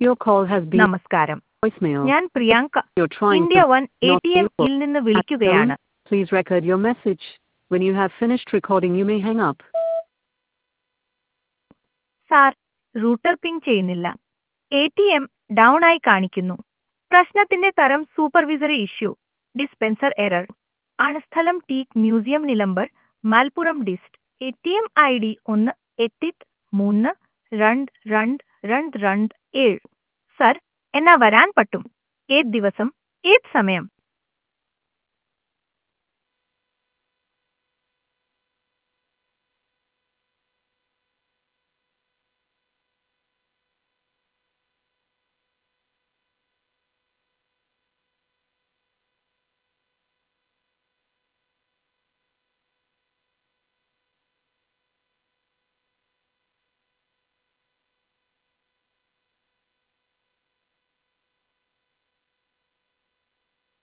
Your call has been നമസ്കാരം voicemail. ഞാൻ Priyanka You're trying India to one A not T able. എമ്മിൽ നിന്ന് വിളിക്കുകയാണ് Please record your message. When you have finished recording, you may hang up. Sir router ping ചെയ്യുന്നില്ല A T M down ആയി കാണിക്കുന്നു പ്രശ്നത്തിന്റെ തരം സൂപ്പർവിസറി ഇഷ്യൂ ഡിസ്പെൻസർ എറർ ആണ് സ്ഥലം teak museum Nilambur Malappuram dist A T M I D ഒന്ന് എട്ട് മൂന്ന് രണ്ട് രണ്ട് രണ്ട് രണ്ട് ഏഴ് സർ എന്നാ വരാൻ പറ്റും ഏത് ദിവസം ഏത് സമയം